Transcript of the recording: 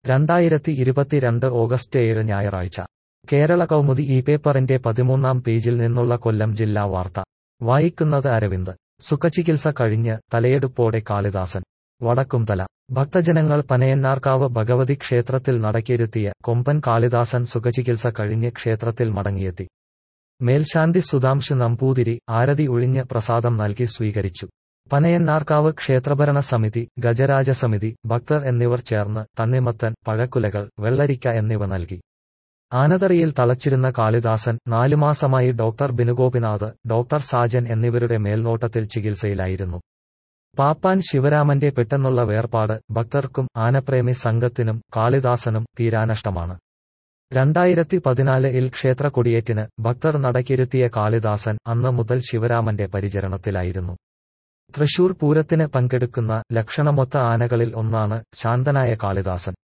രണ്ടായിരത്തി ഇരുപത്തിരണ്ട് ഓഗസ്റ്റ് ഏഴ് ഞായറാഴ്ച കേരള കൗമുദി ഈ പേപ്പറിന്റെ പതിമൂന്നാം പേജിൽ നിന്നുള്ള കൊല്ലം ജില്ലാ വാർത്ത വായിക്കുന്നത് അരവിന്ദ് സുഖചികിത്സ കഴിഞ്ഞ് തലയെടുപ്പോടെ കാളിദാസൻ വടക്കുംതല ഭക്തജനങ്ങൾ പനയന്നാർക്കാവ് ഭഗവതി ക്ഷേത്രത്തിൽ നടക്കിയിരുത്തിയ കൊമ്പൻ കാളിദാസൻ സുഖചികിത്സ കഴിഞ്ഞ് ക്ഷേത്രത്തിൽ മടങ്ങിയെത്തി മേൽശാന്തി സുധാംശു നമ്പൂതിരി ആരതി ഒഴിഞ്ഞ് പ്രസാദം നൽകി സ്വീകരിച്ചു പനയന്നാർക്കാവ് ക്ഷേത്രഭരണ സമിതി ഗജരാജ സമിതി ഭക്തർ എന്നിവർ ചേർന്ന് തണ്ണിമത്തൻ പഴക്കുലകൾ വെള്ളരിക്ക എന്നിവ നൽകി ആനതറിയിൽ തളച്ചിരുന്ന കാളിദാസൻ നാലുമാസമായി ഡോക്ടർ ബിനുഗോപിനാഥ് ഡോക്ടർ സാജൻ എന്നിവരുടെ മേൽനോട്ടത്തിൽ ചികിത്സയിലായിരുന്നു പാപ്പാൻ ശിവരാമന്റെ പെട്ടെന്നുള്ള വേർപാട് ഭക്തർക്കും ആനപ്രേമി സംഘത്തിനും കാളിദാസനും തീരാനഷ്ടമാണ് രണ്ടായിരത്തി പതിനാലിൽ ക്ഷേത്ര കൊടിയേറ്റിന് ഭക്തർ നടക്കിരുത്തിയ കാളിദാസൻ അന്ന് മുതൽ ശിവരാമന്റെ പരിചരണത്തിലായിരുന്നു തൃശൂർ പൂരത്തിന് പങ്കെടുക്കുന്ന ലക്ഷണമൊത്ത ആനകളിൽ ഒന്നാണ് ശാന്തനായ കാളിദാസൻ